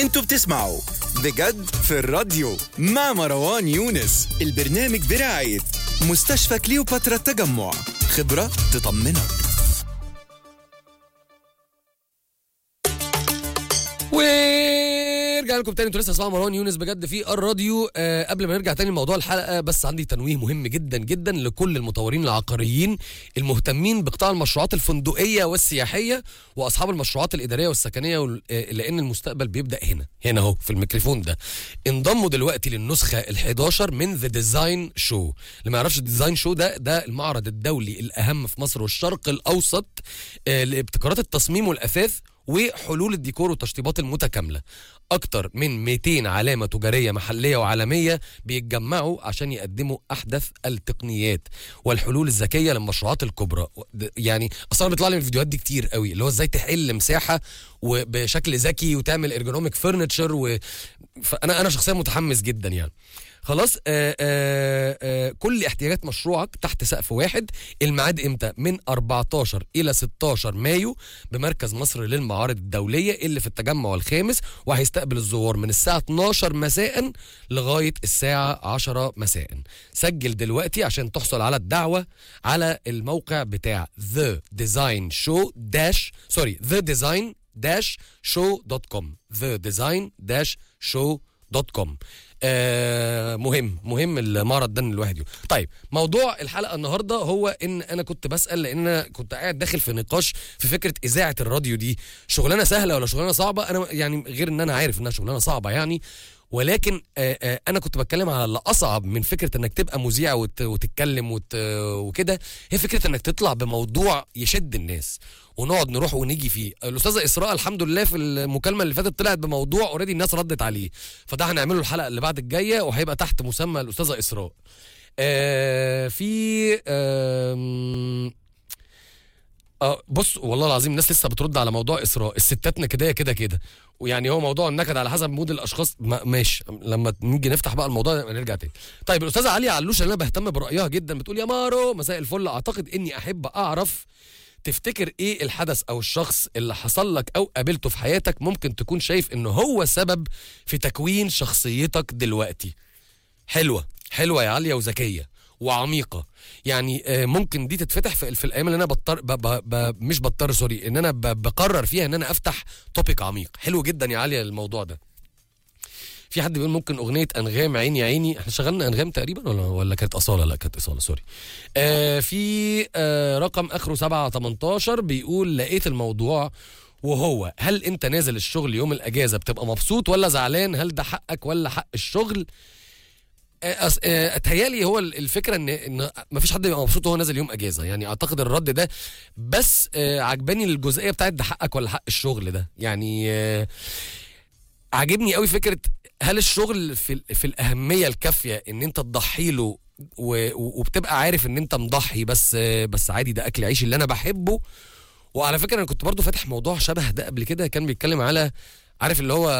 انتوا بتسمعوا بجد في الراديو مع مروان يونس البرنامج برعاية مستشفى كليوباترا التجمع خبرة تطمنك ورجع لكم تاني انتوا لسه اسمعوا مروان يونس بجد في الراديو آه قبل ما نرجع تاني لموضوع الحلقه بس عندي تنويه مهم جدا جدا لكل المطورين العقاريين المهتمين بقطاع المشروعات الفندقيه والسياحيه واصحاب المشروعات الاداريه والسكنيه وال- آه، لان المستقبل بيبدا هنا هنا اهو في الميكروفون ده انضموا دلوقتي للنسخه ال11 من ذا ديزاين شو اللي ما يعرفش الديزاين شو ده ده المعرض الدولي الاهم في مصر والشرق الاوسط آه، لابتكارات التصميم والاثاث وحلول الديكور والتشطيبات المتكامله اكتر من 200 علامه تجاريه محليه وعالميه بيتجمعوا عشان يقدموا احدث التقنيات والحلول الذكيه للمشروعات الكبرى د- يعني اصلا بيطلع لي من الفيديوهات دي كتير قوي اللي هو ازاي تحل مساحه وبشكل ذكي وتعمل ارجونوميك فرنتشر و... فانا انا شخصيا متحمس جدا يعني خلاص آآ آآ آآ كل احتياجات مشروعك تحت سقف واحد الميعاد امتى من 14 الى 16 مايو بمركز مصر للمعارض الدوليه اللي في التجمع الخامس وهيستقبل الزوار من الساعه 12 مساء لغايه الساعه 10 مساء سجل دلوقتي عشان تحصل على الدعوه على الموقع بتاع The Design Show dash سوري The Design dash show.com The Design dash show.com آه مهم مهم المعرض ده ان الواحد يقول طيب موضوع الحلقه النهارده هو ان انا كنت بسال لان انا كنت قاعد داخل في نقاش في فكره اذاعه الراديو دي شغلانه سهله ولا شغلانه صعبه انا يعني غير ان انا عارف انها شغلانه صعبه يعني ولكن آه آه انا كنت بتكلم على اللي اصعب من فكره انك تبقى مذيع وت وتتكلم وت وكده هي فكره انك تطلع بموضوع يشد الناس ونقعد نروح ونيجي فيه الاستاذه اسراء الحمد لله في المكالمه اللي فاتت طلعت بموضوع اوريدي الناس ردت عليه فده هنعمله الحلقه اللي بعد الجايه وهيبقى تحت مسمى الاستاذه اسراء آه في آم، اه بص والله العظيم الناس لسه بترد على موضوع اسراء الستات نكديه كده كده ويعني هو موضوع النكد على حسب مود الاشخاص ما ماشي لما نيجي نفتح بقى الموضوع ده نرجع تاني طيب الاستاذه عليا علوش اللي انا بهتم برايها جدا بتقول يا مارو مساء الفل اعتقد اني احب اعرف تفتكر ايه الحدث او الشخص اللي حصل لك او قابلته في حياتك ممكن تكون شايف انه هو سبب في تكوين شخصيتك دلوقتي حلوه حلوه يا عاليه وذكيه وعميقه يعني آه، ممكن دي تتفتح في, في الايام اللي انا بضطر ب ب ب مش بضطر سوري ان انا ب بقرر فيها ان انا افتح توبيك عميق حلو جدا يا عاليه الموضوع ده في حد بيقول ممكن اغنيه انغام عيني يا عيني احنا شغلنا انغام تقريبا ولا ولا كانت اصاله لا كانت اصاله سوري آه في آه رقم اخره 7 18 بيقول لقيت الموضوع وهو هل انت نازل الشغل يوم الاجازه بتبقى مبسوط ولا زعلان هل ده حقك ولا حق الشغل آه، أس- آه، اتهيالي هو ال- الفكره ان ان مفيش حد يبقى مبسوط وهو نازل يوم اجازه يعني اعتقد الرد ده بس آه، عجباني الجزئيه بتاعت ده حقك ولا حق الشغل ده يعني آه، عاجبني قوي فكره هل الشغل في ال- في الاهميه الكافيه ان انت تضحي له و- و- وبتبقى عارف ان انت مضحي بس آه، بس عادي ده اكل عيش اللي انا بحبه وعلى فكره انا كنت برضو فاتح موضوع شبه ده قبل كده كان بيتكلم على عارف اللي هو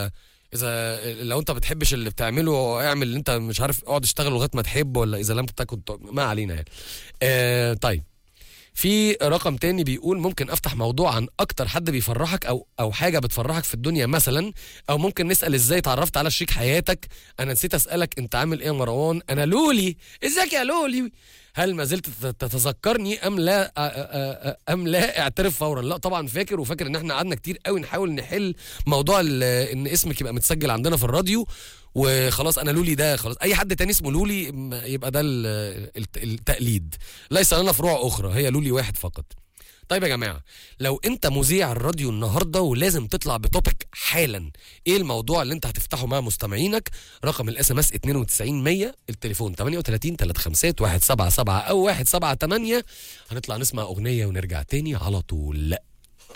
اذا لو انت بتحبش اللي بتعمله اعمل اللي انت مش عارف اقعد اشتغل لغايه ما تحبه ولا اذا لم تكن ت- ما علينا يعني آه طيب في رقم تاني بيقول ممكن افتح موضوع عن اكتر حد بيفرحك او او حاجه بتفرحك في الدنيا مثلا او ممكن نسال ازاي اتعرفت على شريك حياتك انا نسيت اسالك انت عامل ايه يا مروان انا لولي ازيك يا لولي هل ما زلت تت- تتذكرني ام لا أ- أ- أ- ام لا اعترف فورا لا طبعا فاكر وفاكر ان احنا قعدنا كتير قوي نحاول نحل موضوع ال- ان اسمك يبقى متسجل عندنا في الراديو وخلاص انا لولي ده خلاص اي حد تاني اسمه لولي م- يبقى ده ال- الت- التقليد ليس لنا فروع اخرى هي لولي واحد فقط طيب يا جماعه لو انت مذيع الراديو النهارده ولازم تطلع بتوبيك حالا ايه الموضوع اللي انت هتفتحه مع مستمعينك رقم الاس ام اس 92100 التليفون 38 35 177 او 178 هنطلع نسمع اغنيه ونرجع تاني على طول لا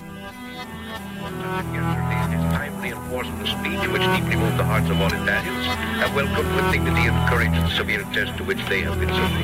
Yesterday, his timely and forceful speech, which deeply moved the hearts of all Italians, have welcomed with dignity and courage the severe test to which they have been subject.